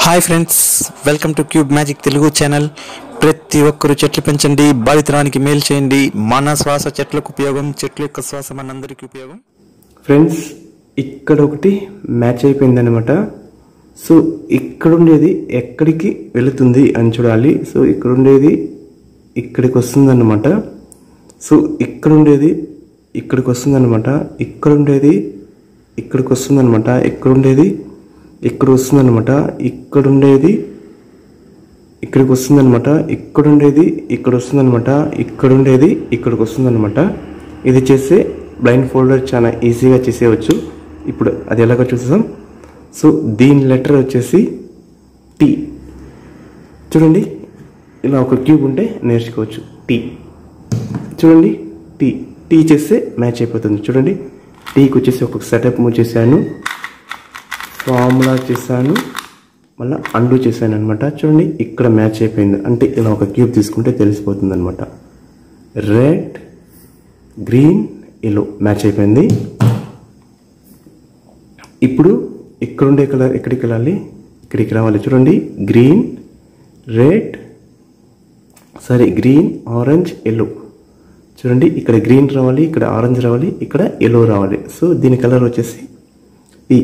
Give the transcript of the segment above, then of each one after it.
hi friends welcome to cube magic Telugu channel ప్రతి ఒక్కరూ చెట్లు పెంచండి భావితరానికి మేలు చేయండి మన శ్వాస చెట్లకు ఉపయోగం చెట్ల యొక్క శ్వాస మనందరికీ ఉపయోగం ఫ్రెండ్స్ ఇక్కడ ఒకటి మ్యాచ్ అయిపోయింది అనమాట సో ఇక్కడ ఉండేది ఎక్కడికి వెళుతుంది అని చూడాలి సో ఇక్కడ ఉండేది ఇక్కడికి వస్తుంది అనమాట సో ఇక్కడ ఉండేది ఇక్కడికి వస్తుంది అనమాట ఇక్కడ ఉండేది ఇక్కడికి వస్తుంది అనమాట ఇక్కడ ఉండేది ఇక్కడ వస్తుంది అనమాట ఇక్కడ ఉండేది ఇక్కడికి వస్తుందన్నమాట ఇక్కడ ఉండేది ఇక్కడ వస్తుందన్నమాట ఇక్కడ ఉండేది ఇక్కడికి వస్తుందన్నమాట ఇది చేస్తే బ్లైండ్ ఫోల్డర్ చాలా ఈజీగా చేసేయవచ్చు ఇప్పుడు అది ఎలాగో చూసాం సో దీని లెటర్ వచ్చేసి టీ చూడండి ఇలా ఒక క్యూబ్ ఉంటే నేర్చుకోవచ్చు టీ చూడండి టీ టీ చేస్తే మ్యాచ్ అయిపోతుంది చూడండి టీకి వచ్చేసి ఒక సెటప్ మూవ్ చేశాను ఫార్ములా చేశాను మళ్ళీ అండు చేశాను అనమాట చూడండి ఇక్కడ మ్యాచ్ అయిపోయింది అంటే ఇలా ఒక క్యూబ్ తీసుకుంటే తెలిసిపోతుంది అనమాట రెడ్ గ్రీన్ ఎల్లో మ్యాచ్ అయిపోయింది ఇప్పుడు ఇక్కడ ఉండే కలర్ ఎక్కడికి వెళ్ళాలి ఇక్కడికి రావాలి చూడండి green red sorry green orange yellow చూడండి ఇక్కడ గ్రీన్ రావాలి ఇక్కడ ఆరెంజ్ రావాలి ఇక్కడ ఎల్లో రావాలి సో దీని కలర్ వచ్చేసి ఈ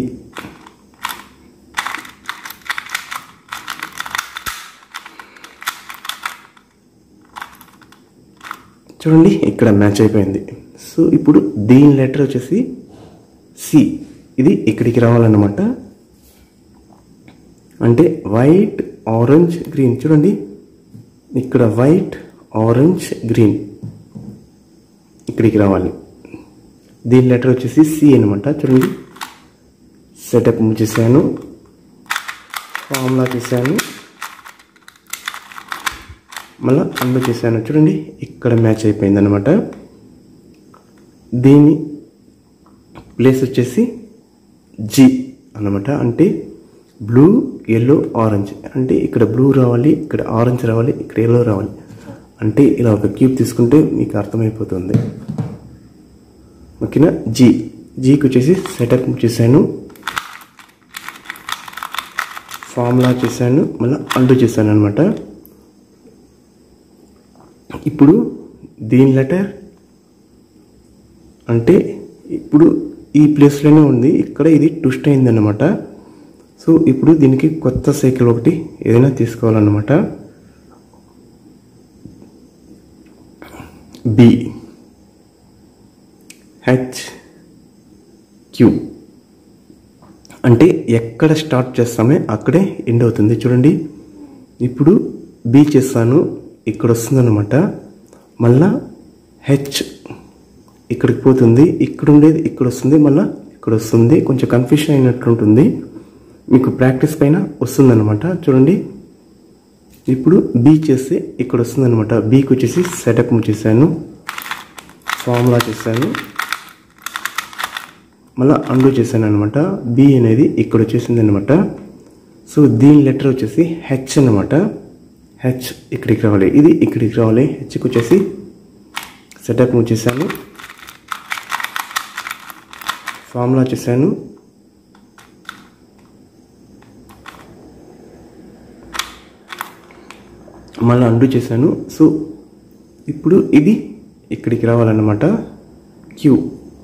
చూడండి ఇక్కడ మ్యాచ్ అయిపోయింది సో ఇప్పుడు దీని లెటర్ వచ్చేసి సి ఇది ఇక్కడికి రావాలన్నమాట అంటే వైట్ ఆరెంజ్ గ్రీన్ చూడండి ఇక్కడ వైట్ ఆరెంజ్ గ్రీన్ ఇక్కడికి రావాలి దీని లెటర్ వచ్చేసి సి అనమాట చూడండి సెటప్ చేశాను ఫార్ములా చేశాను మళ్ళీ అండు చేశాను చూడండి ఇక్కడ మ్యాచ్ అయిపోయింది అనమాట దీని ప్లేస్ వచ్చేసి జి అనమాట అంటే బ్లూ ఎల్లో ఆరెంజ్ అంటే ఇక్కడ బ్లూ రావాలి ఇక్కడ ఆరెంజ్ రావాలి ఇక్కడ ఎల్లో రావాలి అంటే ఇలా ఒక క్యూబ్ తీసుకుంటే మీకు అర్థమైపోతుంది ఓకేనా జీ జీకి వచ్చేసి సెటప్ చేశాను ఫార్ములా చేశాను మళ్ళీ అండు చేశాను అనమాట ఇప్పుడు దీని లెటర్ అంటే ఇప్పుడు ఈ ప్లేస్లోనే ఉంది ఇక్కడ ఇది ట్విస్ట్ అయిందన్నమాట సో ఇప్పుడు దీనికి కొత్త సైకిల్ ఒకటి ఏదైనా తీసుకోవాలన్నమాట బి హెచ్ క్యూ అంటే ఎక్కడ స్టార్ట్ చేస్తామే అక్కడే ఎండ్ అవుతుంది చూడండి ఇప్పుడు బి చేస్తాను ఇక్కడ వస్తుందన్నమాట మళ్ళా హెచ్ ఇక్కడికి పోతుంది ఇక్కడ ఉండేది ఇక్కడ వస్తుంది మళ్ళా ఇక్కడ వస్తుంది కొంచెం కన్ఫ్యూషన్ అయినట్టు ఉంటుంది మీకు ప్రాక్టీస్ పైన వస్తుందన్నమాట చూడండి ఇప్పుడు బీ చేస్తే ఇక్కడ వస్తుందన్నమాట బీకి వచ్చేసి సెటప్ చేశాను ఫార్ములా చేశాను మళ్ళీ అండు చేశాను అనమాట బి అనేది ఇక్కడ వచ్చేసింది అనమాట సో దీని లెటర్ వచ్చేసి హెచ్ అనమాట హెచ్ ఇక్కడికి రావాలి ఇది ఇక్కడికి రావాలి హెచ్కి వచ్చేసి సెటప్ చేశాను ఫార్ములా చేశాను మళ్ళీ అండు చేశాను సో ఇప్పుడు ఇది ఇక్కడికి రావాలన్నమాట క్యూ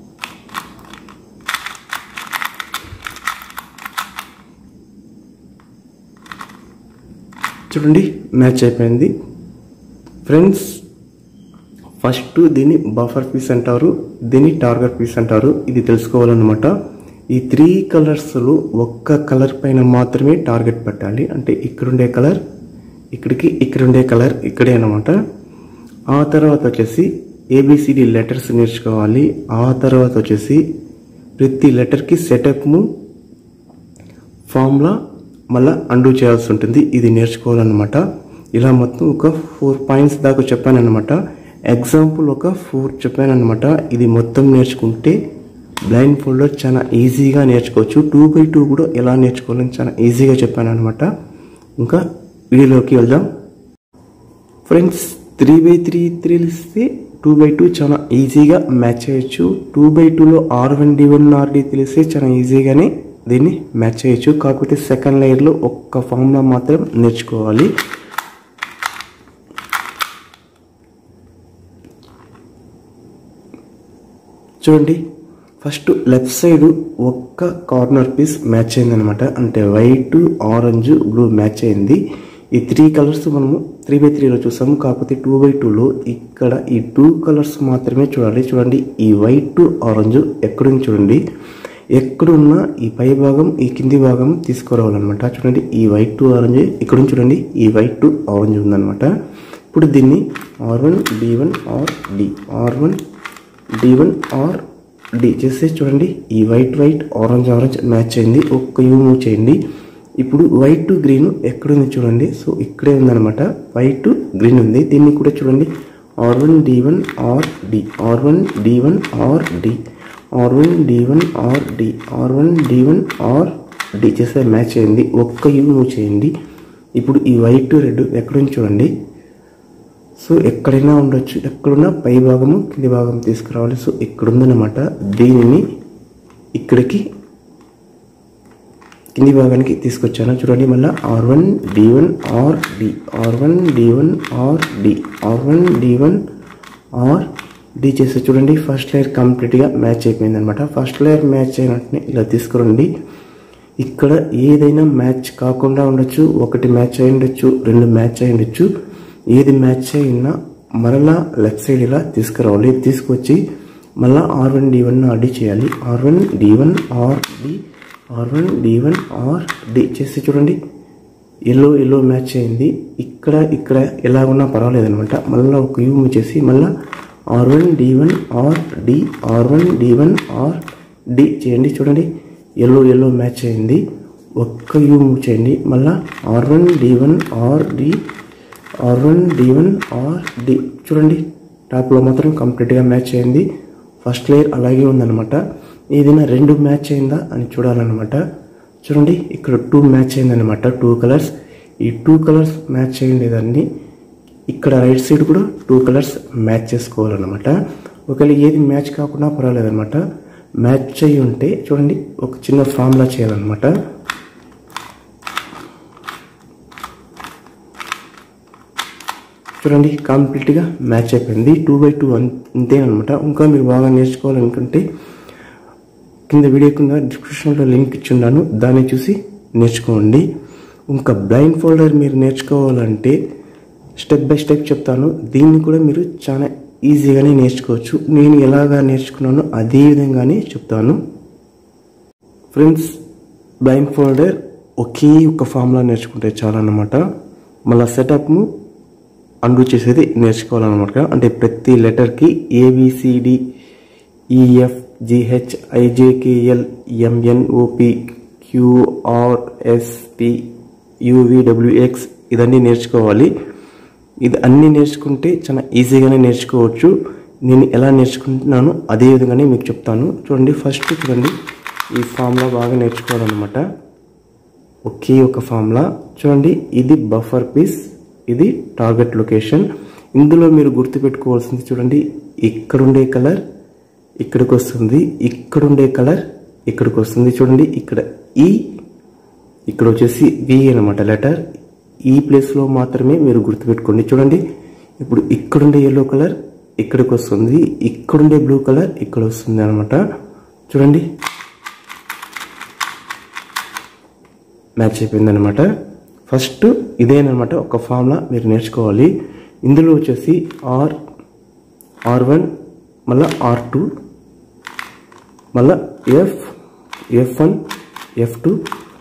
చూడండి మ్యాచ్ అయిపోయింది ఫ్రెండ్స్ ఫస్ట్ దీన్ని బఫర్ పీస్ అంటారు దీన్ని టార్గెట్ పీస్ అంటారు ఇది తెలుసుకోవాలన్నమాట ఈ త్రీ కలర్స్లో ఒక్క కలర్ పైన మాత్రమే టార్గెట్ పెట్టాలి అంటే ఇక్కడుండే కలర్ ఇక్కడికి ఇక్కడుండే కలర్ ఇక్కడే అనమాట ఆ తర్వాత వచ్చేసి ఏబిసిడి లెటర్స్ నేర్చుకోవాలి ఆ తర్వాత వచ్చేసి ప్రతి లెటర్కి సెటప్ము ఫార్ములా మళ్ళీ అండూ చేయాల్సి ఉంటుంది ఇది నేర్చుకోవాలన్నమాట ఇలా మొత్తం ఒక ఫోర్ పాయింట్స్ దాకా చెప్పానన్నమాట ఎగ్జాంపుల్ ఒక ఫోర్ చెప్పానన్నమాట ఇది మొత్తం నేర్చుకుంటే బ్లైండ్ ఫోల్డర్ చాలా ఈజీగా నేర్చుకోవచ్చు టూ బై టూ కూడా ఎలా నేర్చుకోవాలని చాలా ఈజీగా చెప్పాను అనమాట ఇంకా వీడియోలోకి వెళ్దాం ఫ్రెండ్స్ త్రీ బై త్రీ తెలిస్తే టూ బై టూ చాలా ఈజీగా మ్యాచ్ చేయొచ్చు టూ బై టూలో R one D one R D తెలిస్తే చాలా ఈజీగానే దీన్ని మ్యాచ్ చేయొచ్చు కాకపోతే సెకండ్ లేయర్లో ఒక్క ఫార్ములా మాత్రం నేర్చుకోవాలి చూడండి ఫస్ట్ లెఫ్ట్ సైడ్ ఒక్క కార్నర్ పీస్ మ్యాచ్ అయిందనమాట అంటే వైట్ ఆరెంజ్ బ్లూ మ్యాచ్ అయింది ఈ త్రీ కలర్స్ మనము త్రీ బై త్రీలో చూసాము కాకపోతే టూ బై టూలో ఇక్కడ ఈ టూ కలర్స్ మాత్రమే చూడాలి చూడండి ఈ వైట్ ఆరెంజ్ ఎక్కడుంది చూడండి ఎక్కడున్నా ఈ పై భాగం ఈ కింది భాగం తీసుకురావాలన్నమాట చూడండి ఈ వైట్ ఆరెంజ్ ఇక్కడ చూడండి ఈ వైట్ ఆరెంజ్ ఉందన్నమాట ఇప్పుడు దీన్ని R one D one R D R one D one R D చేస్తే చూడండి ఈ white white orange orange match అయింది ఒక్క యూ మూవ్ చేయండి ఇప్పుడు వైట్ గ్రీన్ ఎక్కడుంది చూడండి సో ఇక్కడే ఉందన్నమాట వైట్ గ్రీన్ ఉంది దీన్ని కూడా చూడండి R one D one R D R one D one R D R one D one R D R one D one R D చేస్తే మ్యాచ్ అయింది ఒక్క యూ మూవ్ చేయండి ఇప్పుడు ఈ వైట్ రెడ్ ఎక్కడుంది చూడండి సో ఎక్కడైనా ఉండొచ్చు ఎక్కడున్నా పై భాగము కింది భాగం తీసుకురావాలి సో ఇక్కడ ఉందన్నమాట దీనిని ఇక్కడికి కింది భాగానికి తీసుకొచ్చాను చూడండి మళ్ళీ R one D one R D R one D one R D R one D one R D చేస్తే చూడండి ఫస్ట్ లేయర్ కంప్లీట్గా మ్యాచ్ అయిపోయింది అనమాట ఫస్ట్ లేయర్ మ్యాచ్ అయినట్టునే ఇలా తీసుకురండి ఇక్కడ ఏదైనా మ్యాచ్ కాకుండా ఉండొచ్చు ఒకటి మ్యాచ్ అయి ఉండొచ్చు రెండు మ్యాచ్ అయి ఉండొచ్చు ఏది మ్యాచ్ అయినా మరలా లెఫ్ట్ సైడ్ ఇలా తీసుకురావాలి తీసుకొచ్చి మళ్ళీ R one D one R D చేయాలి R one D one R D R one D one R D చేస్తే చూడండి ఎల్లో ఎల్లో మ్యాచ్ అయింది ఇక్కడ ఇక్కడ ఎలా ఉన్నా పర్వాలేదు అనమాట మళ్ళీ ఒక యూ చేసి మళ్ళీ R one D one R D R one D one R D చేయండి చూడండి ఎల్లో ఎల్లో మ్యాచ్ అయింది ఒక్క యూ మూవ్ చేయండి మళ్ళీ R one D one R D R one D one R D చూడండి టాప్లో మాత్రం కంప్లీట్గా మ్యాచ్ అయింది ఫస్ట్ లేయర్ అలాగే ఉందన్నమాట ఏదైనా రెండు మ్యాచ్ అయిందా అని చూడాలన్నమాట చూడండి ఇక్కడ టూ మ్యాచ్ అయిందన్నమాట టూ కలర్స్ ఈ టూ కలర్స్ మ్యాచ్ అయ్యింది దాన్ని ఇక్కడ రైట్ సైడ్ కూడా టూ కలర్స్ మ్యాచ్ చేసుకోవాలన్నమాట ఒకవేళ ఏది మ్యాచ్ కాకుండా పర్వాలేదన్నమాట మ్యాచ్ అయ్యి ఉంటే చూడండి ఒక చిన్న ఫార్ములా చేయాలన్నమాట చూడండి కంప్లీట్గా మ్యాచ్ అయిపోయింది టూ బై టూ అంతేనమాట ఇంకా మీరు బాగా నేర్చుకోవాలనుకుంటే కింద వీడియో కింద డిస్క్రిప్షన్లో లింక్ ఇచ్చున్నాను దాన్ని చూసి నేర్చుకోండి ఇంకా బ్లైండ్ ఫోల్డర్ మీరు నేర్చుకోవాలంటే స్టెప్ బై స్టెప్ చెప్తాను దీన్ని కూడా మీరు చాలా ఈజీగానే నేర్చుకోవచ్చు నేను ఎలాగా నేర్చుకున్నానో అదే విధంగానే చెప్తాను ఫ్రెండ్స్ బ్లైండ్ ఫోల్డర్ ఒకే ఒక ఫార్ములా నేర్చుకుంటే చాలన్నమాట మళ్ళీ సెటప్ను అండు చేసేది నేర్చుకోవాలన్నమాట అంటే ప్రతి లెటర్కి A B C D E F G H I J K L M N O P Q R S T U V W X ఇదన్నీ నేర్చుకోవాలి ఇది అన్నీ నేర్చుకుంటే చాలా ఈజీగానే నేర్చుకోవచ్చు నేను ఎలా నేర్చుకుంటున్నానో అదే విధంగానే మీకు చెప్తాను చూడండి ఫస్ట్ చూడండి ఈ ఫామ్లా బాగా నేర్చుకోవాలన్నమాట ఒకే ఒక ఫామ్లా చూడండి ఇది బఫర్ పీస్ ఇది టార్గెట్ లొకేషన్ ఇందులో మీరు గుర్తుపెట్టుకోవాల్సింది చూడండి ఇక్కడుండే కలర్ ఇక్కడికి వస్తుంది ఇక్కడుండే కలర్ ఇక్కడికి వస్తుంది చూడండి ఇక్కడ ఈ ఇక్కడ వచ్చేసి వి అనమాట లెటర్ ఈ ప్లేస్లో మాత్రమే మీరు గుర్తుపెట్టుకోండి చూడండి ఇప్పుడు ఇక్కడుండే ఎల్లో కలర్ ఇక్కడికి వస్తుంది ఇక్కడుండే బ్లూ కలర్ ఇక్కడ వస్తుంది అనమాట చూడండి మ్యాచ్ అయిపోయింది అనమాట ఫస్ట్ ఇదేనమాట ఒక ఫార్ములా మీరు నేర్చుకోవాలి ఇందులో వచ్చేసి ఆర్ ఆర్ వన్ మళ్ళీ ఆర్ టూ మళ్ళీ F F one F two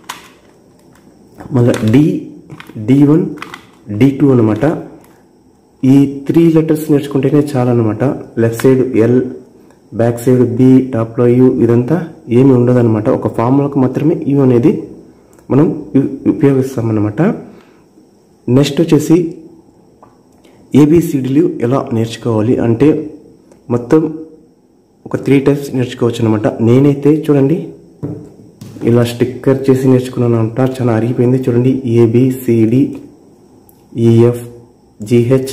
మళ్ళీ D D one D two అనమాట ఈ త్రీ లెటర్స్ నేర్చుకుంటేనే చాలా అనమాట left side L back side B టాప్లో యు ఇదంతా ఏమి ఉండదన్నమాట ఒక ఫార్ములకు మాత్రమే యు అనేది మనం ఉ- ఉపయోగిస్తామన్నమాట నెక్స్ట్ వచ్చేసి ఏబిసిడీలు ఎలా నేర్చుకోవాలి అంటే మొత్తం ఒక త్రీ టైప్స్ నేర్చుకోవచ్చు అనమాట నేనైతే చూడండి ఇలా స్టిక్కర్ చేసి నేర్చుకున్నాను అంట చాలా అరిగిపోయింది చూడండి A B C D E F G H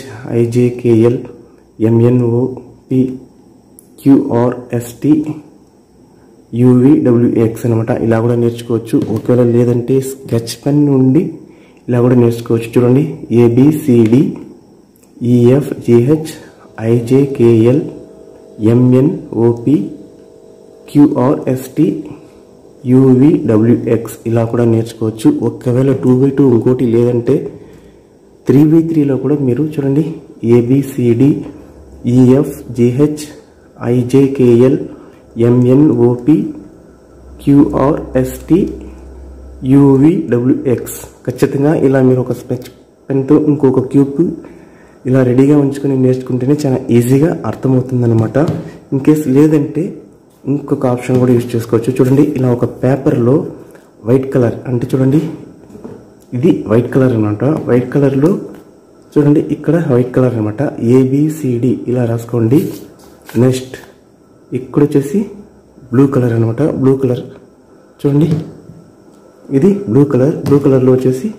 I J K L M N O P Q R S T U V W X అనమాట ఇలా కూడా నేర్చుకోవచ్చు ఒకవేళ లేదంటే స్కెచ్ పెన్ నుండి ఇలా కూడా నేర్చుకోవచ్చు చూడండి A B C D E F G H I J K L M N O P Q R S T U V W X ఇలా కూడా నేర్చుకోవచ్చు ఒకవేళ టూ బై టూ ఇంకోటి లేదంటే త్రీ బై త్రీలో కూడా మీరు చూడండి A B C D E F G H I J K L M N O P Q R S T U V W X ఖచ్చితంగా ఇలా మీరు ఒక స్పెచ్ పెన్తో ఇంకొక క్యూబ్ ఇలా రెడీగా ఉంచుకొని నేర్చుకుంటేనే చాలా ఈజీగా అర్థమవుతుందన్నమాట ఇన్ కేస్ లేదంటే ఇంకొక ఆప్షన్ కూడా యూజ్ చేసుకోవచ్చు చూడండి ఇలా ఒక పేపర్లో వైట్ కలర్ అంటే చూడండి ఇది వైట్ కలర్ అనమాట వైట్ కలర్లో చూడండి ఇక్కడ వైట్ కలర్ అనమాట ఏబిసిడి ఇలా రాసుకోండి నెక్స్ట్ ఇక్కడ వచ్చేసి బ్లూ కలర్ అనమాట బ్లూ కలర్ చూడండి ఇది బ్లూ కలర్ బ్లూ కలర్లో వచ్చేసి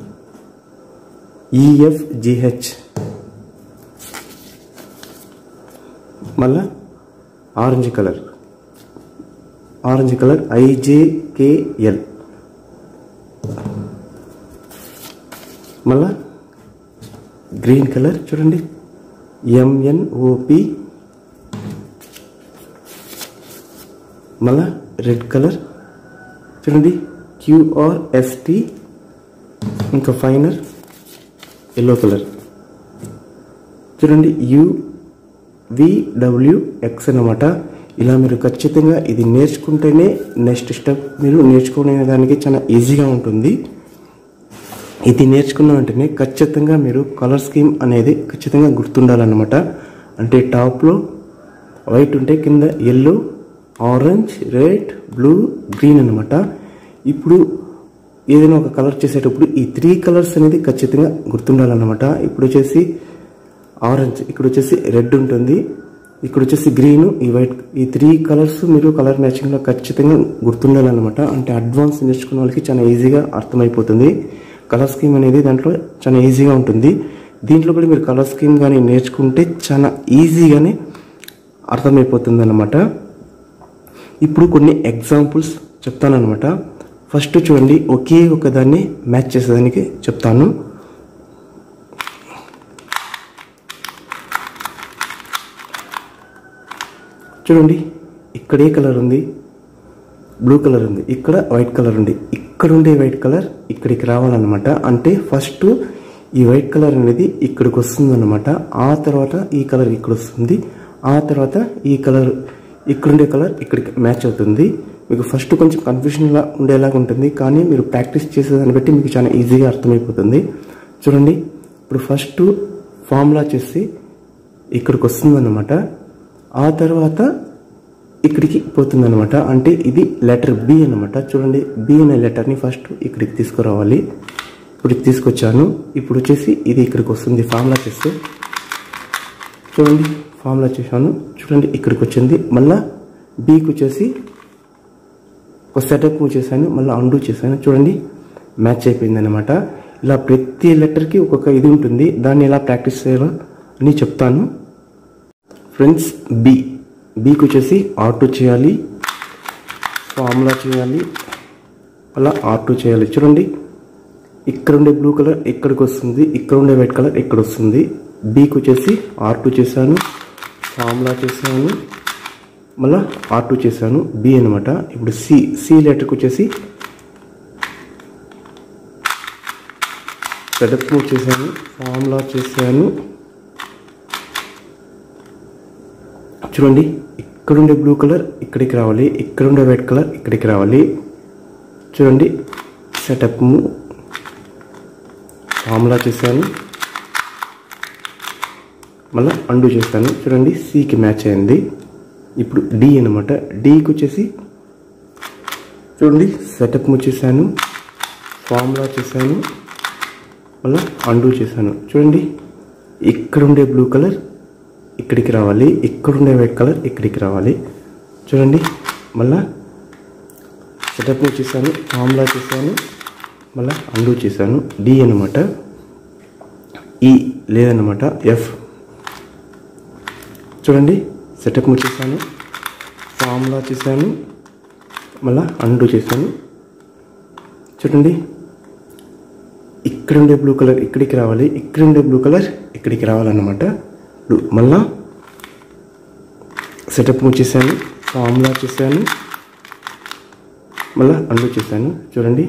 ఈఎఫ్జిహెచ్ మళ్ళా orange colour orange colour I J K L మళ్ళా గ్రీన్ కలర్ చూడండి ఎంఎన్ఓపి మళ్ళా రెడ్ కలర్ చూడండి క్యూఆర్ఎస్టి ఇంకా ఫైనర్ ఎల్లో కలర్ చూడండి యు విడబ్ల్యూఎక్స్ అనమాట ఇలా మీరు ఖచ్చితంగా ఇది నేర్చుకుంటేనే నెక్స్ట్ స్టెప్ మీరు నేర్చుకునే దానికి చాలా ఈజీగా ఉంటుంది ఇది నేర్చుకున్న వెంటనే ఖచ్చితంగా మీరు కలర్ స్కీమ్ అనేది ఖచ్చితంగా గుర్తుండాలన్నమాట అంటే టాప్లో వైట్ ఉంటే కింద yellow orange red blue green అనమాట ఇప్పుడు ఏదైనా ఒక కలర్ చేసేటప్పుడు ఈ త్రీ కలర్స్ అనేది ఖచ్చితంగా గుర్తుండాలన్నమాట ఇప్పుడు వచ్చేసి ఆరెంజ్ ఇక్కడ వచ్చేసి రెడ్ ఉంటుంది ఇక్కడ వచ్చేసి గ్రీన్ ఈ వైట్ ఈ త్రీ కలర్స్ మీరు కలర్ మ్యాచింగ్లో ఖచ్చితంగా గుర్తుండాలన్నమాట అంటే అడ్వాన్స్ నేర్చుకున్న వాళ్ళకి చాలా ఈజీగా అర్థమైపోతుంది కలర్ స్కీమ్ అనేది దాంట్లో చాలా ఈజీగా ఉంటుంది దీంట్లో కూడా మీరు కలర్ స్కీమ్ కానీ నేర్చుకుంటే చాలా ఈజీగానే అర్థమైపోతుంది అనమాట ఇప్పుడు కొన్ని ఎగ్జాంపుల్స్ చెప్తానమాట ఫస్ట్ చూడండి ఒకే ఒక దాన్ని మ్యాచ్ చేసేదానికి చెప్తాను చూడండి ఇక్కడ ఏ కలర్ ఉంది బ్లూ కలర్ ఉంది ఇక్కడ వైట్ కలర్ ఉంది ఇక్కడ ఉండే వైట్ కలర్ ఇక్కడికి రావాలన్నమాట అంటే ఫస్ట్ ఈ వైట్ కలర్ అనేది ఇక్కడికి వస్తుంది అనమాట ఆ తర్వాత ఈ కలర్ ఇక్కడ వస్తుంది ఆ తర్వాత ఈ కలర్ ఇక్కడుండే కలర్ ఇక్కడికి మ్యాచ్ అవుతుంది మీకు ఫస్ట్ కొంచెం కన్ఫ్యూషన్లా ఉండేలాగా ఉంటుంది కానీ మీరు ప్రాక్టీస్ చేసేదాన్ని బట్టి మీకు చాలా ఈజీగా అర్థమైపోతుంది చూడండి ఇప్పుడు ఫస్ట్ ఫార్ములా చేసి ఇక్కడికి వస్తుందన్నమాట ఆ తర్వాత ఇక్కడికి పోతుందన్నమాట అంటే ఇది లెటర్ బి అన్నమాట చూడండి బి అనే లెటర్ని ఫస్ట్ ఇక్కడికి తీసుకురావాలి ఇప్పుడు తీసుకొచ్చాను ఇప్పుడు వచ్చేసి ఇది ఇక్కడికి వస్తుంది ఫార్ములా చేస్తే చూడండి ఫార్ములా చేశాను చూడండి ఇక్కడికి వచ్చింది మళ్ళా బీకి వచ్చేసి ఒక సెటప్ చేశాను మళ్ళీ అండూ చేశాను చూడండి మ్యాచ్ అయిపోయింది అనమాట ఇలా ప్రతి లెటర్కి ఒక్కొక్క ఇది ఉంటుంది దాన్ని ఎలా ప్రాక్టీస్ చేయాలో అని చెప్తాను ఫ్రెండ్స్ బి బీకి వచ్చేసి ఆర్ టూ చేయాలి ఫార్ములా చేయాలి అలా ఆర్ టూ చేయాలి చూడండి ఇక్కడ ఉండే బ్లూ కలర్ ఇక్కడికి వస్తుంది ఇక్కడ ఉండే వైట్ కలర్ ఇక్కడ వస్తుంది బీకి వచ్చేసి ఆర్ టూ చేశాను ఫార్ములా చేశాను మళ్ళా ఆర్ టూ చేశాను బి అనమాట ఇప్పుడు సి సి లెటర్కి వచ్చేసి సెటప్ మూవ్ చేశాను ఫార్ములా చేశాను చూడండి ఇక్కడుండే బ్లూ కలర్ ఇక్కడికి రావాలి ఇక్కడుండే వైట్ కలర్ ఇక్కడికి రావాలి చూడండి సెటప్ ఫార్ములా చేశాను మళ్ళీ అండు చేస్తాను చూడండి సికి మ్యాచ్ అయింది ఇప్పుడు డి అనమాట డికి వచ్చేసి చూడండి సెటప్ చేశాను ఫార్ములా చేశాను మళ్ళీ అండు చేశాను చూడండి ఇక్కడ ఉండే బ్లూ కలర్ ఇక్కడికి రావాలి ఇక్కడ ఉండే వైట్ కలర్ ఇక్కడికి రావాలి చూడండి మళ్ళా సెటప్ చేశాను ఫార్ములా చేశాను మళ్ళీ అండు చేశాను డి అనమాట ఈ లేదనమాట ఎఫ్ చూడండి సెటప్ చేశాను ఫార్ములా చేశాను మళ్ళా అండు చేశాను చూడండి ఇక్కడ ఉండే బ్లూ కలర్ ఇక్కడికి రావాలి ఇక్కడ ఉండే బ్లూ కలర్ ఇక్కడికి రావాలన్నమాట ఇప్పుడు మళ్ళా సెటప్ మూవ్ చేశాను ఫార్ములా చేశాను మళ్ళా అండు చేశాను చూడండి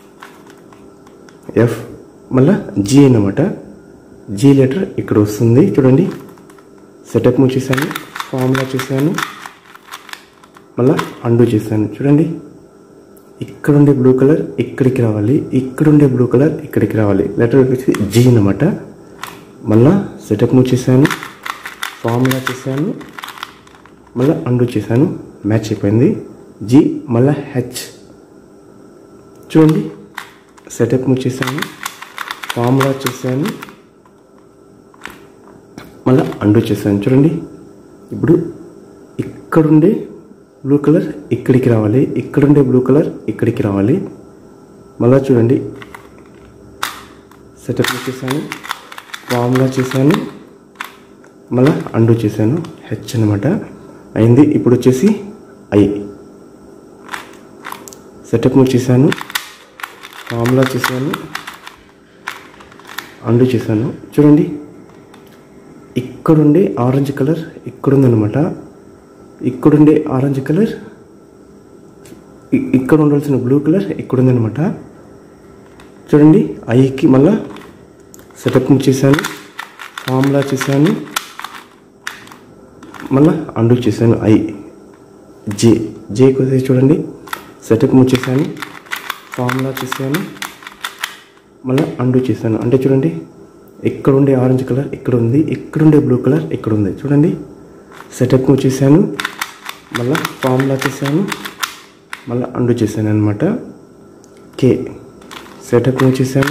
ఎఫ్ మళ్ళా జీ అన్నమాట జీ లెటర్ ఇక్కడ వస్తుంది చూడండి సెటప్ మూవ్ చేశాను ఫార్ములా చేశాను మళ్ళా అండు చేశాను చూడండి ఇక్కడ ఉండే బ్లూ కలర్ ఇక్కడికి రావాలి ఇక్కడ ఉండే బ్లూ కలర్ ఇక్కడికి రావాలి లెటర్ వచ్చి జీ అన్నమాట మళ్ళా సెటప్ మూవ్ చేశాను ఫార్ములా చేశాను మళ్ళీ అండు చేశాను మ్యాచ్ అయిపోయింది జీ మళ్ళీ హెచ్ చూడండి సెటప్ మూవ్ చేశాను ఫార్ములా చేశాను మళ్ళీ అండు చేశాను చూడండి ఇప్పుడు ఇక్కడుండే బ్లూ కలర్ ఇక్కడికి రావాలి ఇక్కడుండే బ్లూ కలర్ ఇక్కడికి రావాలి మళ్ళీ చూడండి సెటప్ చేశాను ఫార్ములా చేశాను మళ్ళీ అండు చేశాను హెచ్ అనమాట అయింది ఇప్పుడు వచ్చేసి ఐ సెటప్ మూవ్ చేశాను ఫార్ములా చేశాను అండు చేశాను చూడండి ఇక్కడుండే ఆరెంజ్ కలర్ ఇక్కడుందనమాట ఇక్కడుండే ఆరెంజ్ కలర్ ఇ- ఇక్కడ ఉండాల్సిన బ్లూ కలర్ ఇక్కడ ఉందన్నమాట చూడండి ఐకి మళ్ళా సెటప్ చేశాను ఫార్ములా చేశాను మళ్ళా అండు చేశాను ఐ జే జేకి వచ్చేసి చూడండి సెటప్ చేశాను ఫార్ములా చేశాను మళ్ళీ అండు చేశాను అంటే చూడండి ఇక్కడ ఉండే ఆరెంజ్ కలర్ ఇక్కడ ఉంది ఇక్కడ ఉండే బ్లూ కలర్ ఇక్కడ ఉంది చూడండి సెటప్ చేశాను మళ్ళీ ఫార్ములా చేశాను మళ్ళీ అండు చేశాను అనమాట కే సెటప్ చేశాను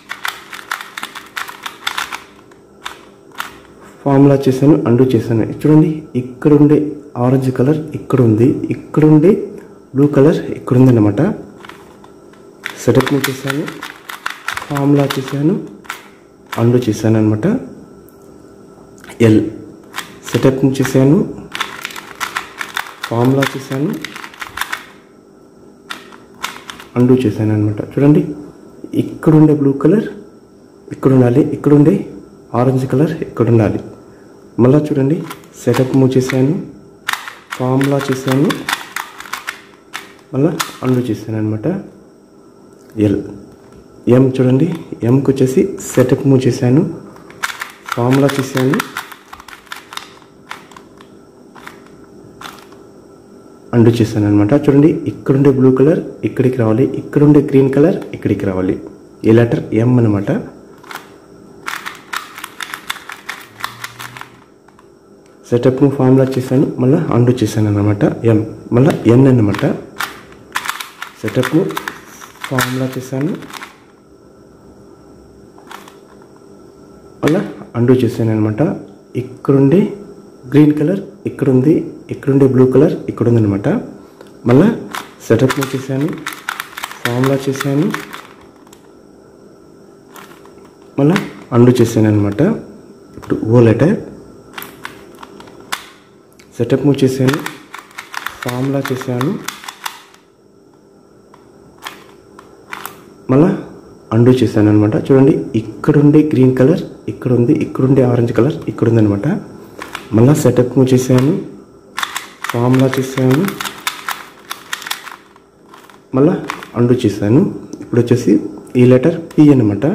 ఫార్ములా చేశాను అండు చేశాను చూడండి ఇక్కడ ఉండే ఆరెంజ్ కలర్ ఇక్కడ ఉంది ఇక్కడ ఉండే బ్లూ కలర్ ఇక్కడ ఉంది అనమాట సెటప్ చేశాను ఫార్ములా చేశాను అండు చేశాను అనమాట ఎల్ సెటప్ చేశాను ఫార్ములా చేశాను అండు చేశాను అనమాట చూడండి ఇక్కడ ఉండే బ్లూ కలర్ ఇక్కడ ఉండాలి ఇక్కడ ఉండే ఆరెంజ్ కలర్ ఇక్కడ ఉండాలి మళ్ళా చూడండి సెటప్ మూవ్ చేశాను ఫార్ములా చేశాను మళ్ళా అండు చేశాను అనమాట ఎల్ ఎం చూడండి ఎంకి వచ్చేసి సెటప్ మూవ్ చేశాను ఫార్ములా చేశాను అండు చేశాను అనమాట చూడండి ఇక్కడుండే బ్లూ కలర్ ఇక్కడికి రావాలి ఇక్కడుండే గ్రీన్ కలర్ ఇక్కడికి రావాలి ఈ లెటర్ ఎం అనమాట సెటప్ ఫార్ములా చేశాను మళ్ళీ అండు చేశాను అనమాట ఎం మళ్ళీ ఎన్ అనమాట సెటప్ ఫార్ములా చేశాను మళ్ళీ అండు చేశాను అనమాట ఇక్కడుండే గ్రీన్ కలర్ ఇక్కడ ఉంది ఇక్కడుండే బ్లూ కలర్ ఇక్కడ ఉందన్నమాట మళ్ళీ సెటప్ చేశాను ఫార్ములా చేశాను మళ్ళీ అండు చేశాను అనమాట ఇప్పుడు ఓ లెటర్ సెటప్ మూవ్ చేశాను ఫార్ములా చేశాను మళ్ళా అండు చేశాను అనమాట చూడండి ఇక్కడుండే గ్రీన్ కలర్ ఇక్కడ ఉంది ఇక్కడుండే ఆరెంజ్ కలర్ ఇక్కడ ఉందనమాట మళ్ళా సెటప్ మూవ్ చేశాను ఫార్ములా చేశాను మళ్ళా అండు చేశాను ఇప్పుడు వచ్చేసి ఈ లెటర్ పి అనమాట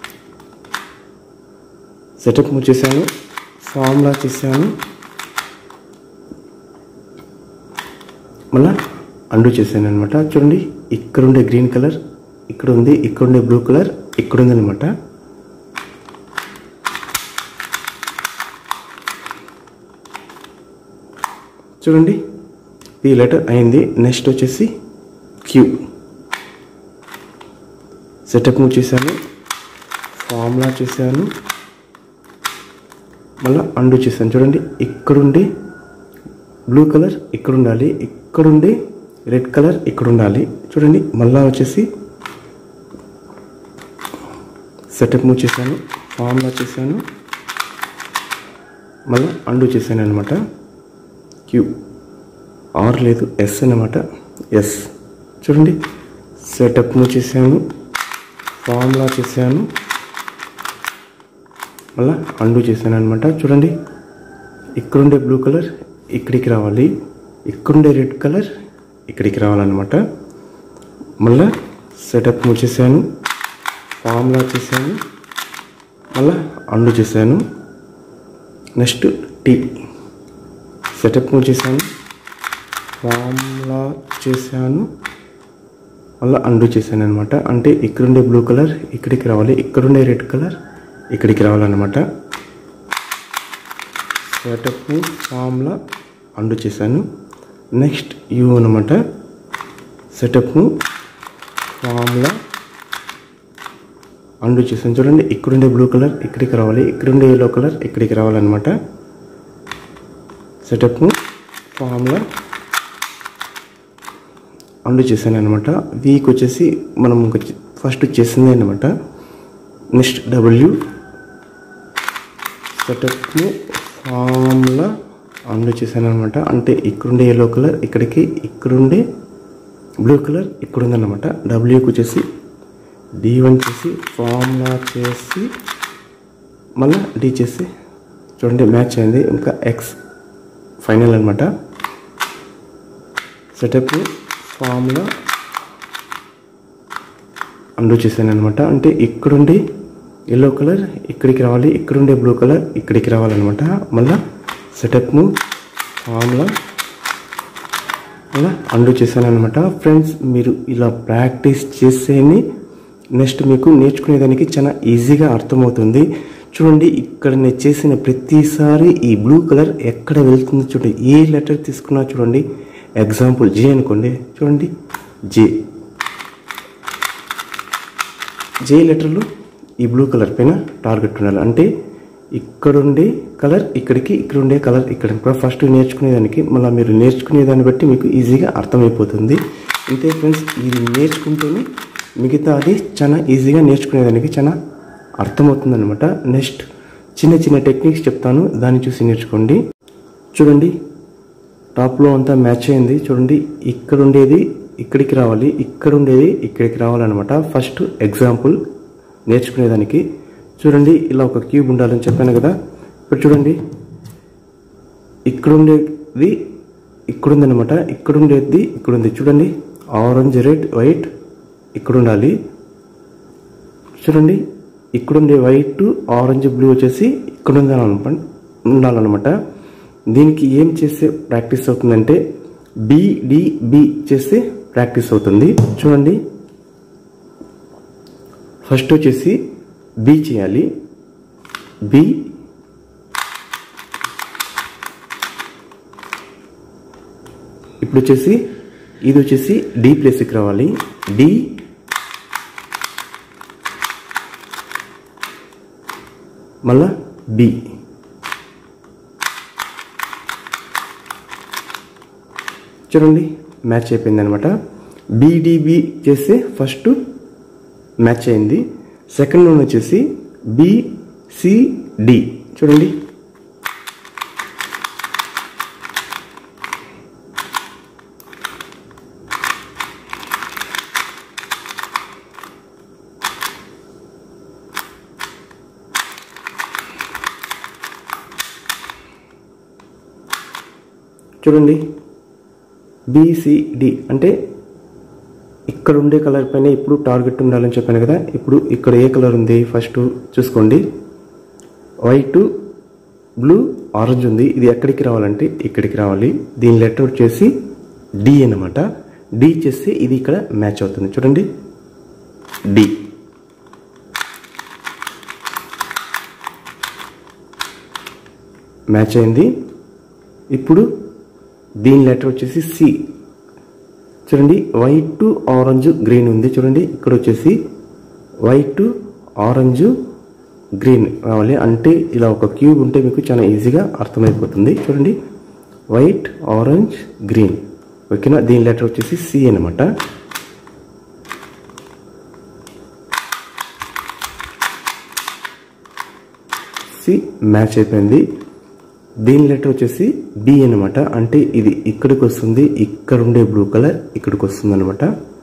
సెటప్ మూవ్ చేశాను ఫార్ములా చేశాను మళ్ళా అండు చేశాను అనమాట చూడండి ఇక్కడ ఉండే గ్రీన్ కలర్ ఇక్కడ ఉంది ఇక్కడ ఉండే బ్లూ కలర్ ఇక్కడ ఉంది అనమాట చూడండి ఈ లెటర్ అయింది నెక్స్ట్ వచ్చేసి క్యూ సెటప్ మూవ్ చేశాను ఫార్ములా చేశాను మళ్ళీ అండు చేశాను చూడండి ఇక్కడుండి బ్లూ కలర్ ఇక్కడ ఉండాలి ఇక్కడుండి రెడ్ కలర్ ఇక్కడ ఉండాలి చూడండి మళ్ళా వచ్చేసి సెటప్ మూవ్ చేశాను ఫార్ములా చేశాను మళ్ళీ అండు చేశాను అనమాట క్యూ ఆర్ లేదు ఎస్ అనమాట ఎస్ చూడండి సెటప్ చేశాను ఫార్ములా చేశాను మళ్ళా అండు చేశాను అనమాట చూడండి ఇక్కడుండే బ్లూ కలర్ ఇక్కడికి రావాలి ఇక్కడుండే రెడ్ కలర్ ఇక్కడికి రావాలన్నమాట మళ్ళా సెటప్ చేశాను ఫార్ములా చేశాను మళ్ళా అండు చేశాను నెక్స్ట్ టీ సెటప్ చేశాను ఫార్ములా చేశాను మళ్ళీ అండు చేశాను అనమాట అంటే ఇక్కడుండే బ్లూ కలర్ ఇక్కడికి రావాలి ఇక్కడుండే రెడ్ కలర్ ఇక్కడికి రావాలన్నమాట సెటప్ని ఫామ్లా అండు చేశాను నెక్స్ట్ యూ అనమాట సెటప్ను ఫామ్లా అండు చేశాను చూడండి ఇక్కడుండే బ్లూ కలర్ ఇక్కడికి రావాలి ఇక్కడుండే ఎల్లో కలర్ ఇక్కడికి రావాలన్నమాట సెటప్ను ఫామ్లా అండు చేశాను అనమాట వీక్ వచ్చేసి మనం ఫస్ట్ చేసింది అనమాట నెక్స్ట్ డబ్ల్యూ సెటప్ను ఫామ్లా అండు చేశాను అనమాట అంటే ఇక్కడుండే ఎల్లో కలర్ ఇక్కడికి ఇక్కడుండే బ్లూ కలర్ ఇక్కడ ఉందన్నమాట డబ్ల్యూకి వచ్చేసి డి వన్ చేసి ఫార్ములా చేసి మళ్ళీ డి చేసి చూడండి మ్యాచ్ అయింది ఇంకా ఎక్స్ ఫైనల్ అనమాట సెటప్ ఫార్ములా అండు చేశాను అనమాట అంటే ఇక్కడుండి ఎల్లో కలర్ ఇక్కడికి రావాలి ఇక్కడుండే బ్లూ కలర్ ఇక్కడికి రావాలన్నమాట మళ్ళా సెటప్ను ఫార్ములా అలా అండు చేశాను అనమాట ఫ్రెండ్స్ మీరు ఇలా ప్రాక్టీస్ చేసేని నెక్స్ట్ మీకు నేర్చుకునేదానికి చాలా ఈజీగా అర్థమవుతుంది చూడండి ఇక్కడ నేను చేసిన ప్రతిసారి ఈ బ్లూ కలర్ ఎక్కడ వెళ్తుందో చూడండి ఏ లెటర్ తీసుకున్నా చూడండి ఎగ్జాంపుల్ జే అనుకోండి చూడండి జే జే లెటర్లు ఈ బ్లూ కలర్ పైన టార్గెట్ ఉండాలి అంటే ఇక్కడుండే కలర్ ఇక్కడికి ఇక్కడ ఉండే కలర్ ఇక్కడ కూడా ఫస్ట్ నేర్చుకునేదానికి మళ్ళీ మీరు నేర్చుకునే దాన్ని బట్టి మీకు ఈజీగా అర్థమైపోతుంది అంతే ఫ్రెండ్స్ ఇది నేర్చుకుంటేనే మిగతా అది చాలా ఈజీగా నేర్చుకునేదానికి చాలా అర్థమవుతుంది అనమాట నెక్స్ట్ చిన్న చిన్న టెక్నిక్స్ చెప్తాను దాన్ని చూసి నేర్చుకోండి చూడండి టాప్లో అంతా మ్యాచ్ అయింది చూడండి ఇక్కడ ఉండేది ఇక్కడికి రావాలి ఇక్కడ ఉండేది ఇక్కడికి రావాలన్నమాట ఫస్ట్ ఎగ్జాంపుల్ నేర్చుకునేదానికి చూడండి ఇలా ఒక క్యూబ్ ఉండాలని చెప్పాను కదా ఇప్పుడు చూడండి ఇక్కడ ఉండేది ఇక్కడ ఉందన్నమాట ఇక్కడ ఉండేది ఇక్కడ ఉంది చూడండి ఆరెంజ్ రెడ్ వైట్ ఇక్కడ ఉండాలి చూడండి ఇక్కడ ఉండే వైట్ ఆరెంజ్ బ్లూ వచ్చేసి ఇక్కడ ఉండాలన్నమాట ఉండాలన్నమాట దీనికి ఏం చేస్తే ప్రాక్టీస్ అవుతుందంటే బిడిబి చేస్తే ప్రాక్టీస్ అవుతుంది చూడండి ఫస్ట్ వచ్చేసి బి చేయాలి బి ఇప్పుడు వచ్చేసి ఇది వచ్చేసి డి ప్లేస్కి రావాలి డి మళ్ళా బి చూడండి మ్యాచ్ అయిపోయింది అనమాట బీడిబి చేస్తే ఫస్ట్ మ్యాచ్ అయింది సెకండ్ వన్ వచ్చేసి బిసిడి చూడండి చూడండి బిసిడి అంటే ఇక్కడ ఉండే కలర్ పైన ఇప్పుడు టార్గెట్ ఉండాలని చెప్పాను కదా ఇప్పుడు ఇక్కడ ఏ కలర్ ఉంది ఫస్ట్ చూసుకోండి వైట్ బ్లూ ఆరెంజ్ ఉంది ఇది ఎక్కడికి రావాలంటే ఇక్కడికి రావాలి దీని లెటర్ వచ్చేసి డి అనమాట డి చేస్తే ఇది ఇక్కడ మ్యాచ్ అవుతుంది చూడండి డి మ్యాచ్ అయింది ఇప్పుడు దీని లెటర్ వచ్చేసి సి చూడండి వైట్ ఆరెంజ్ గ్రీన్ ఉంది చూడండి ఇక్కడ వచ్చేసి వైట్ ఆరెంజ్ గ్రీన్ రావాలి అంటే ఇలా ఒక క్యూబ్ ఉంటే మీకు చాలా ఈజీగా అర్థమైపోతుంది చూడండి వైట్ ఆరెంజ్ గ్రీన్ ఓకేనా దీని లెటర్ వచ్చేసి సి అనమాట సి మ్యాచ్ అయిపోయింది దీని లెటర్ వచ్చేసి బి అనమాట అంటే ఇది ఇక్కడికి వస్తుంది ఇక్కడ ఉండే బ్లూ కలర్ ఇక్కడికి వస్తుంది అనమాట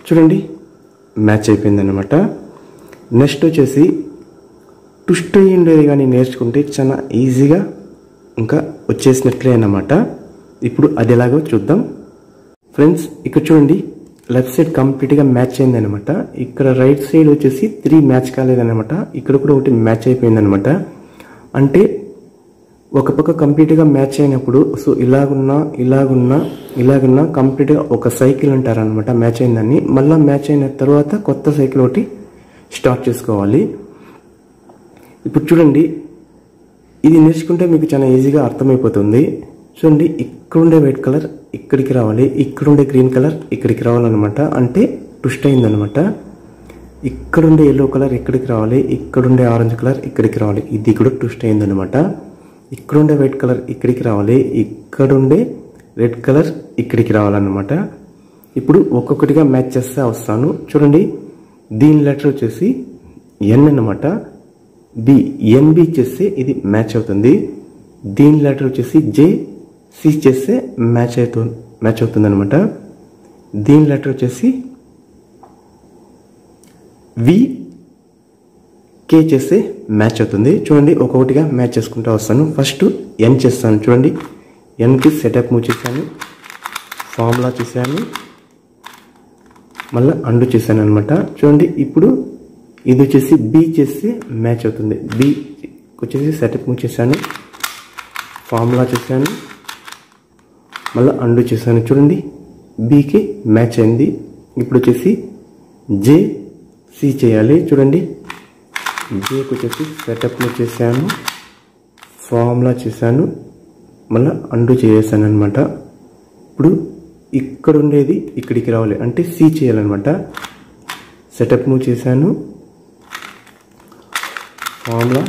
చూడండి మ్యాచ్ అయిపోయింది అనమాట నెక్స్ట్ వచ్చేసి ట్విస్ట్ అయ్యి ఉండేది కానీ నేర్చుకుంటే చాలా ఈజీగా ఇంకా వచ్చేసినట్లే అన్నమాట ఇప్పుడు అది ఎలాగో చూద్దాం ఫ్రెండ్స్ ఇక్కడ చూడండి లెఫ్ట్ సైడ్ కంప్లీట్గా మ్యాచ్ అయింది అనమాట ఇక్కడ రైట్ సైడ్ వచ్చేసి త్రీ మ్యాచ్ కాలేదన్నమాట ఇక్కడ కూడా ఒకటి మ్యాచ్ అయిపోయింది అనమాట అంటే ఒక పక్క కంప్లీట్గా మ్యాచ్ అయినప్పుడు సో ఇలాగున్నా ఇలాగున్నా ఇలాగున్నా కంప్లీట్గా ఒక సైకిల్ అంటారు అనమాట మ్యాచ్ అయిందని మళ్ళీ మ్యాచ్ అయిన తర్వాత కొత్త సైకిల్ ఒకటి స్టార్ట్ చేసుకోవాలి ఇప్పుడు చూడండి ఇది నేర్చుకుంటే మీకు చాలా ఈజీగా అర్థమైపోతుంది చూడండి ఇక్కడుండే వైట్ కలర్ ఇక్కడికి రావాలి ఇక్కడుండే గ్రీన్ కలర్ ఇక్కడికి రావాలన్నమాట అంటే ట్విస్ట్ అయిందనమాట ఇక్కడుండే ఎల్లో కలర్ ఇక్కడికి రావాలి ఇక్కడుండే ఆరెంజ్ కలర్ ఇక్కడికి రావాలి ఇది కూడా ట్విస్ట్ అయిందనమాట ఇక్కడుండే వైట్ కలర్ ఇక్కడికి రావాలి ఇక్కడుండే రెడ్ కలర్ ఇక్కడికి రావాలన్నమాట ఇప్పుడు ఒక్కొక్కటిగా మ్యాచ్ చేస్తే వస్తాను చూడండి దీని లెటర్ వచ్చేసి ఎన్ అన్నమాట బి ఎన్బి చేస్తే ఇది మ్యాచ్ అవుతుంది దీని లెటర్ వచ్చేసి జే సి చేస్తే మ్యాచ్ అవుతు మ్యాచ్ అవుతుంది అనమాట దీని లెటర్ వచ్చేసి వి కే చేస్తే మ్యాచ్ అవుతుంది చూడండి ఒక్కొక్కటిగా మ్యాచ్ చేసుకుంటూ వస్తాను ఫస్ట్ ఎన్ చేస్తాను చూడండి ఎన్కి సెటప్ మూవ్ చేశాను ఫార్ములా చేశాను మళ్ళీ అండు చేశాను అనమాట చూడండి ఇప్పుడు ఇది వచ్చేసి బి చేస్తే మ్యాచ్ అవుతుంది బి వచ్చేసి సెటప్ మూవ్ చేశాను ఫార్ములా చేశాను మళ్ళీ అండు చేశాను చూడండి బికి మ్యాచ్ అయింది ఇప్పుడు వచ్చేసి జే సి చేయాలి చూడండి జేకి వచ్చేసి సెటప్ మూవ్ చేశాను ఫార్ములా చేశాను మళ్ళీ అండు చేసాను అనమాట ఇప్పుడు ఇక్కడ ఉండేది ఇక్కడికి రావాలి అంటే సి చేయాలన్నమాట సెటప్ మూవ్ చేశాను ఫార్ములా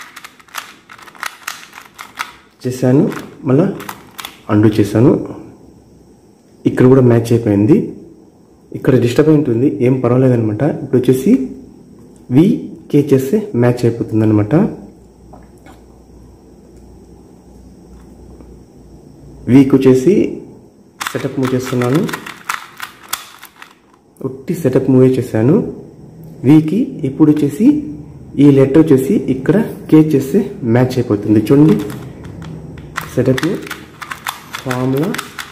చేశాను మళ్ళా అండు చేశాను ఇక్కడ కూడా మ్యాచ్ అయిపోయింది ఇక్కడ డిస్టర్బ్ ఉంటుంది ఏం పర్వాలేదనమాట ఇప్పుడు వచ్చేసి వి కే చేస్తే మ్యాచ్ అయిపోతుంది అనమాట వీక్ వచ్చేసి సెటప్ మూవ్ చేస్తున్నాను ఒట్టి సెటప్ మూవే చేశాను వీకి ఇప్పుడు వచ్చేసి ఈ లెటర్ వచ్చేసి ఇక్కడ కే చేస్తే మ్యాచ్ అయిపోతుంది చూడండి సెటప్ ఫార్ములా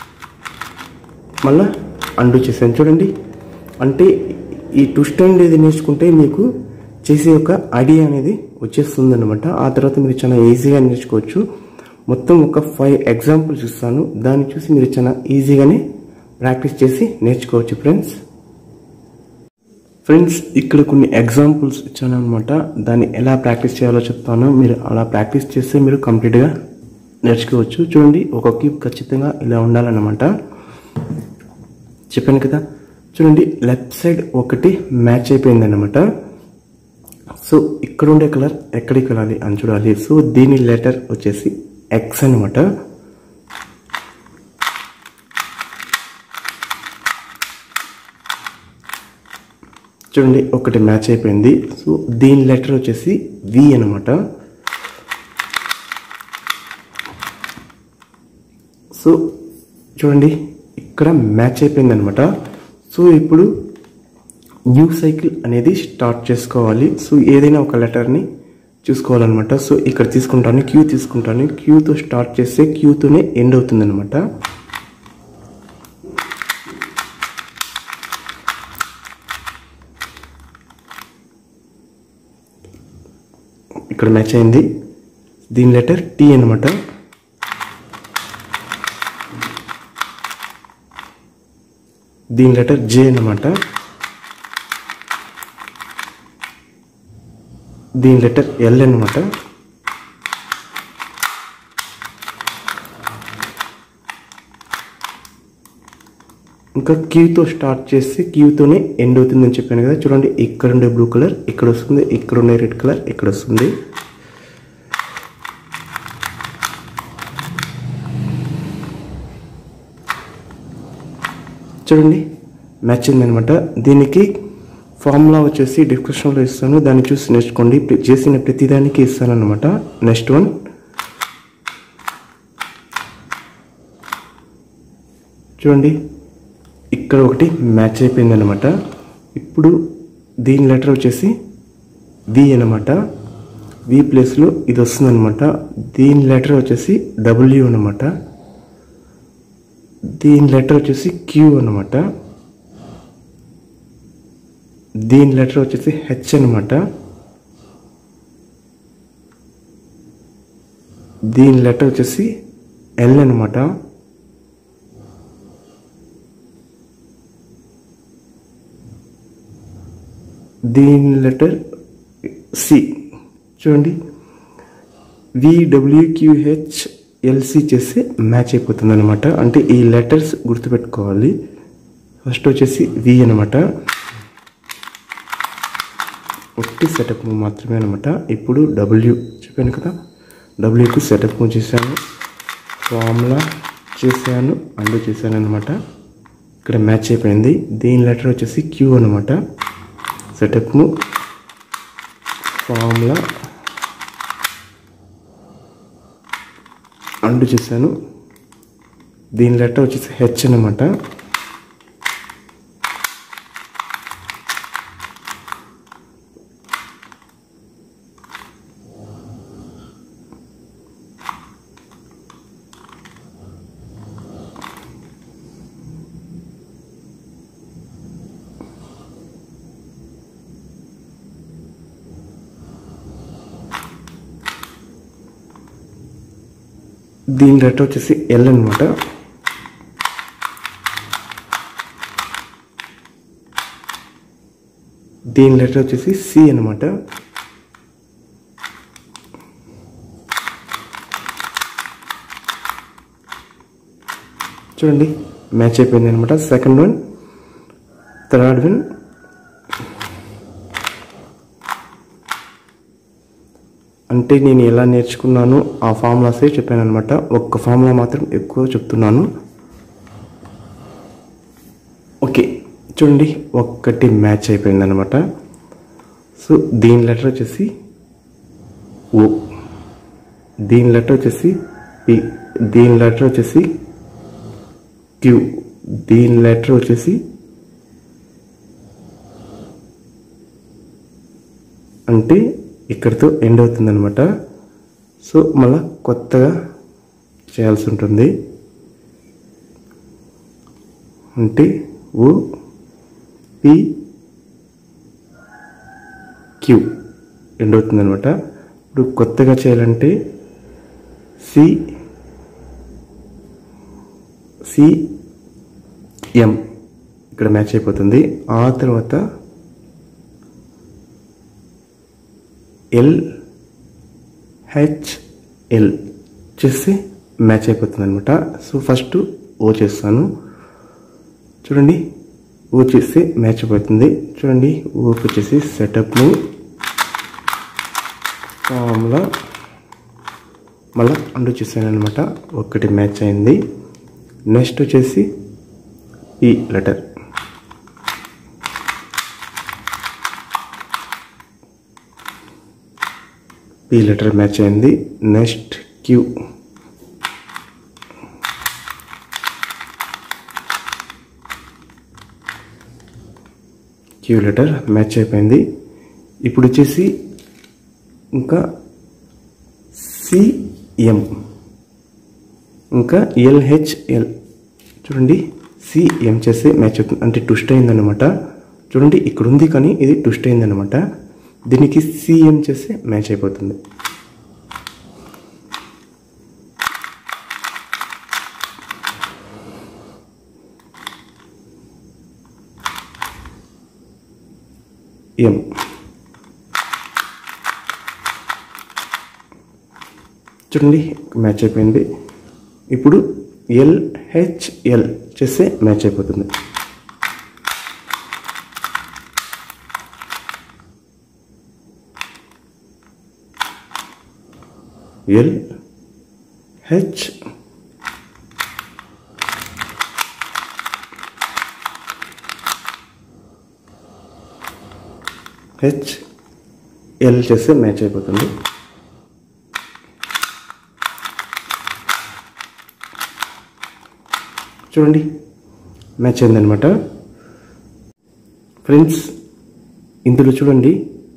మళ్ళా అండు చేశాను చూడండి అంటే ఈ ట్విస్ట్ అనేది నేర్చుకుంటే మీకు చేసే ఒక ఐడియా అనేది వచ్చేస్తుంది అనమాట ఆ తర్వాత మీరు చాలా ఈజీగా నేర్చుకోవచ్చు మొత్తం ఒక ఫైవ్ ఎగ్జాంపుల్స్ ఇస్తాను దాన్ని చూసి మీరు చాలా ఈజీగానే ప్రాక్టీస్ చేసి నేర్చుకోవచ్చు ఫ్రెండ్స్ ఫ్రెండ్స్ ఇక్కడ కొన్ని ఎగ్జాంపుల్స్ ఇచ్చాను అనమాట దాన్ని ఎలా ప్రాక్టీస్ చేయాలో చెప్తాను మీరు అలా ప్రాక్టీస్ చేస్తే మీరు కంప్లీట్గా నేర్చుకోవచ్చు చూడండి ఒక క్యూబ్ ఖచ్చితంగా ఇలా ఉండాలన్నమాట చెప్పాను కదా చూడండి లెఫ్ట్ సైడ్ ఒకటి మ్యాచ్ అయిపోయింది అనమాట సో ఇక్కడ ఉండే కలర్ ఎక్కడికి వెళ్ళాలి అని చూడాలి సో దీని లెటర్ వచ్చేసి ఎక్స్ అనమాట చూడండి ఒకటి మ్యాచ్ అయిపోయింది సో దీని లెటర్ వచ్చేసి వి అనమాట సో చూడండి ఇక్కడ మ్యాచ్ అయిపోయింది అనమాట సో ఇప్పుడు న్యూ సైకిల్ అనేది స్టార్ట్ చేసుకోవాలి సో ఏదైనా ఒక లెటర్ని చూసుకోవాలన్నమాట సో ఇక్కడ తీసుకుంటాను క్యూ తీసుకుంటాను క్యూతో స్టార్ట్ చేస్తే క్యూతోనే ఎండ్ అవుతుంది అనమాట ఇక్కడ మ్యాచ్ అయింది దీని లెటర్ టీ అనమాట దీని లెటర్ జే అన్నమాట దీని లెటర్ ఎల్ అనమాట ఇంకా క్యూతో స్టార్ట్ చేసి క్యూతోనే ఎండ్ అవుతుందని చెప్పాను కదా చూడండి ఇక్కడ ఉండే బ్లూ కలర్ ఇక్కడ వస్తుంది ఇక్కడ ఉండే రెడ్ కలర్ ఇక్కడ వస్తుంది చూడండి మ్యాచ్ అయిందనమాట దీనికి ఫార్ములా వచ్చేసి డిస్క్రిప్షన్లో ఇస్తాను దాన్ని చూసి నేర్చుకోండి ప్ర- చేసిన ప్రతిదానికి ఇస్తాను అనమాట నెక్స్ట్ వన్ చూడండి ఇక్కడ ఒకటి మ్యాచ్ అయిపోయింది అనమాట ఇప్పుడు దీని లెటర్ వచ్చేసి వి అనమాట వి ప్లేస్లో ఇది వస్తుంది అనమాట దీని లెటర్ వచ్చేసి డబ్ల్యూ అనమాట దీని లెటర్ వచ్చేసి క్యూ అనమాట దీని లెటర్ వచ్చేసి హెచ్ అనమాట దీని లెటర్ వచ్చేసి ఎల్ అనమాట దీని లెటర్ సి చూడండి విడబ్ల్యూక్యూహెచ్ ఎల్సి చేస్తే మ్యాచ్ అయిపోతుంది అనమాట అంటే ఈ లెటర్స్ గుర్తుపెట్టుకోవాలి ఫస్ట్ వచ్చేసి వి అనమాట ఒట్టి సెటప్ మాత్రమే అనమాట ఇప్పుడు డబ్ల్యూ చెప్పాను కదా డబ్ల్యూకు సెటప్ చేశాను ఫార్ములా చేశాను అండు చేశాను అనమాట ఇక్కడ మ్యాచ్ అయిపోయింది దీని లెటర్ వచ్చేసి క్యూ అనమాట సెటప్ ఫార్ములా అండు చేశాను దీని లెటర్ వచ్చేసి హెచ్ అనమాట దీని లెటర్ వచ్చేసి ఎల్ అనమాట దీని లెటర్ వచ్చేసి సి అనమాట చూడండి మ్యాచ్ అయిపోయింది అనమాట సెకండ్ వన్ థర్డ్ వన్ అంటే నేను ఎలా నేర్చుకున్నాను ఆ ఫార్ములాసే చెప్పాను అనమాట ఒక్క ఫార్ములా మాత్రం ఎక్కువ చెప్తున్నాను ఓకే చూడండి ఒక్కటి మ్యాచ్ అయిపోయింది అనమాట సో దీని లెటర్ వచ్చేసి ఓ దీని లెటర్ వచ్చేసి పి దీని లెటర్ వచ్చేసి క్యూ దీని లెటర్ వచ్చేసి అంటే ఇక్కడితో ఎండ్ అవుతుంది అనమాట సో మళ్ళా కొత్తగా చేయాల్సి ఉంటుంది అంటే ఓ పి క్యూ ఎండ్ అవుతుంది అనమాట ఇప్పుడు కొత్తగా చేయాలంటే సి సి ఎం ఇక్కడ మ్యాచ్ అయిపోతుంది ఆ తర్వాత ఎల్ హెచ్ ఎల్ చేస్తే మ్యాచ్ అయిపోతుంది అనమాట సో ఫస్ట్ ఓ చేస్తాను చూడండి ఓ చేస్తే మ్యాచ్ అయిపోతుంది చూడండి ఓకి వచ్చేసి సెటప్ను ఫార్ములా మళ్ళీ అండు చేశాను అనమాట ఒకటి మ్యాచ్ అయింది నెక్స్ట్ వచ్చేసి ఈ లెటర్ పి లెటర్ మ్యాచ్ అయింది next Q Q letter match అయిపోయింది ఇప్పుడు వచ్చేసి ఇంకా సిఎం ఇంకా ఎల్హెచ్ఎల్ చూడండి సిఎం చేస్తే మ్యాచ్ అవుతుంది అంటే ట్విస్ట్ అయిందనమాట చూడండి ఇక్కడ ఉంది కానీ ఇది ట్విస్ట్ అయిందనమాట దీనికి సిఎం చేస్తే మ్యాచ్ అయిపోతుంది ఎం చూడండి మ్యాచ్ అయిపోయింది ఇప్పుడు ఎల్హెచ్ఎల్ చేస్తే మ్యాచ్ అయిపోతుంది ఎల్ హెచ్ హెచ్ ఎల్ చేస్తే మ్యాచ్ అయిపోతుంది చూడండి మ్యాచ్ అయిందనమాట ఫ్రెండ్స్ ఇందులో చూడండి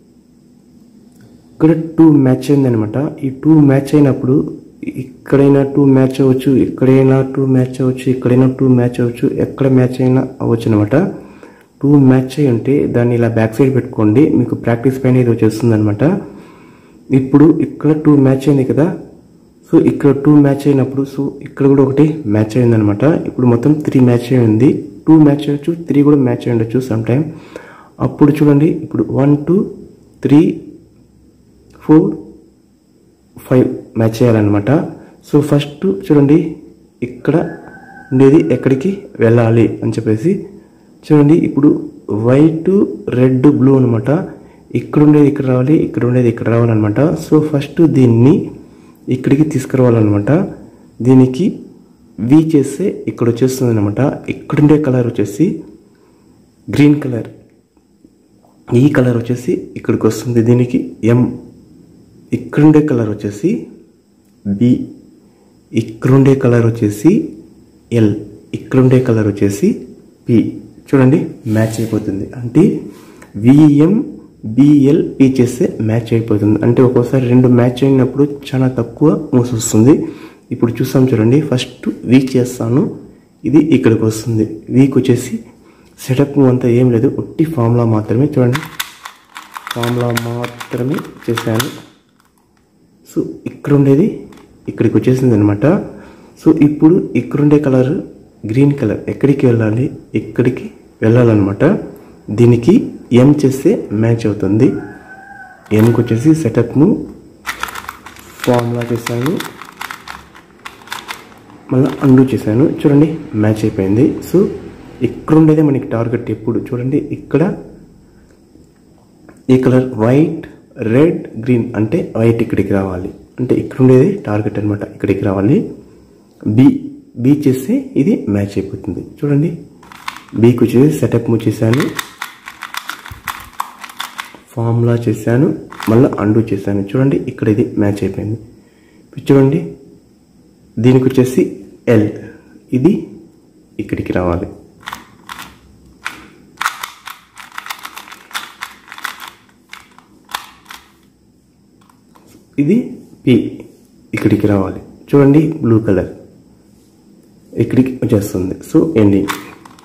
ఇక్కడ టూ మ్యాచ్ అయిందనమాట ఈ టూ మ్యాచ్ అయినప్పుడు ఇక్కడైనా టూ మ్యాచ్ అవ్వచ్చు ఇక్కడైనా టూ మ్యాచ్ అవ్వచ్చు ఇక్కడైనా టూ మ్యాచ్ అవ్వచ్చు ఎక్కడ మ్యాచ్ అయినా అవ్వచ్చు అనమాట టూ మ్యాచ్ అయి ఉంటే దాన్ని ఇలా బ్యాక్ సైడ్ పెట్టుకోండి మీకు ప్రాక్టీస్ పైన ఇది వచ్చేస్తుంది అనమాట ఇప్పుడు ఇక్కడ టూ మ్యాచ్ అయింది కదా సో ఇక్కడ టూ మ్యాచ్ అయినప్పుడు సో ఇక్కడ కూడా ఒకటి మ్యాచ్ అయిందనమాట ఇప్పుడు మొత్తం త్రీ మ్యాచ్ అయింది టూ మ్యాచ్ అయ్యొచ్చు త్రీ కూడా మ్యాచ్ అయి ఉండొచ్చు సమ్ టైం అప్పుడు చూడండి ఇప్పుడు one two three four five match చేయాలన్నమాట సో ఫస్ట్ చూడండి ఇక్కడ ఉండేది ఎక్కడికి వెళ్ళాలి అని చెప్పేసి చూడండి ఇప్పుడు వైట్ రెడ్ బ్లూ అనమాట ఇక్కడ ఉండేది ఇక్కడ రావాలి ఇక్కడ ఉండేది ఇక్కడ రావాలన్నమాట సో ఫస్ట్ దీన్ని ఇక్కడికి తీసుకురావాలన్నమాట దీనికి వి చేస్తే ఇక్కడ వచ్చేస్తుంది అనమాట ఇక్కడుండే కలర్ వచ్చేసి గ్రీన్ కలర్ ఈ కలర్ వచ్చేసి ఇక్కడికి వస్తుంది దీనికి ఎం ఇక్కడుండే కలర్ వచ్చేసి బి ఇక్కడుండే కలర్ వచ్చేసి ఎల్ ఇక్కడుండే కలర్ వచ్చేసి పి చూడండి మ్యాచ్ అయిపోతుంది అంటే విఎం బిఎల్ పి చేస్తే మ్యాచ్ అయిపోతుంది అంటే ఒక్కోసారి రెండు మ్యాచ్ అయినప్పుడు చాలా తక్కువ మూసి వస్తుంది ఇప్పుడు చూసాం చూడండి ఫస్ట్ వీక్ చేస్తాను ఇది ఇక్కడికి వస్తుంది వీక్ వచ్చేసి సెటప్ అంతా ఏం లేదు ఒట్టి ఫార్ములా మాత్రమే చూడండి ఫార్ములా మాత్రమే చేశాను సో ఇక్కడ ఉండేది ఇక్కడికి వచ్చేసింది అనమాట సో ఇప్పుడు ఇక్కడుండే కలర్ గ్రీన్ కలర్ ఎక్కడికి వెళ్ళాలి ఇక్కడికి వెళ్ళాలన్నమాట దీనికి ఎం చేస్తే మ్యాచ్ అవుతుంది ఎన్కి వచ్చేసి సెటప్ను ఫార్ములా చేశాను మళ్ళీ అండు చేశాను చూడండి మ్యాచ్ అయిపోయింది సో ఇక్కడ ఉండేదే మనకి టార్గెట్ ఎప్పుడు చూడండి ఇక్కడ ఈ కలర్ వైట్ రెడ్ గ్రీన్ అంటే వైట్ ఇక్కడికి రావాలి అంటే ఇక్కడ ఉండేది టార్గెట్ అనమాట ఇక్కడికి రావాలి బి బి చేస్తే ఇది మ్యాచ్ అయిపోతుంది చూడండి బీకి వచ్చేసి సెటప్ చేశాను ఫార్ములా చేశాను మళ్ళీ అండు చేశాను చూడండి ఇక్కడ ఇది మ్యాచ్ అయిపోయింది ఇప్పుడు చూడండి దీనికి వచ్చేసి ఎల్ ఇది ఇక్కడికి రావాలి ఇది పి ఇక్కడికి రావాలి చూడండి బ్లూ కలర్ ఇక్కడికి వచ్చేస్తుంది సో ఎండింగ్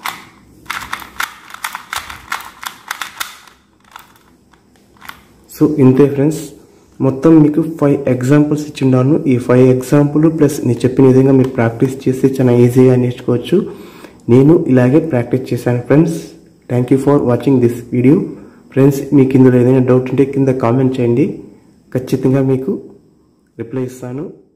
సో ఇంతే ఫ్రెండ్స్ మొత్తం మీకు ఫైవ్ ఎగ్జాంపుల్స్ ఇచ్చిండాను ఈ ఫైవ్ ఎగ్జాంపుల్ ప్లస్ నేను చెప్పిన విధంగా మీరు ప్రాక్టీస్ చేస్తే చాలా ఈజీగా నేర్చుకోవచ్చు నేను ఇలాగే ప్రాక్టీస్ చేశాను friends thank you for watching this video friends మీకు ఇందులో ఏదైనా డౌట్ ఉంటే కింద కామెంట్ చేయండి ఖచ్చితంగా మీకు రిప్లై ఇస్తాను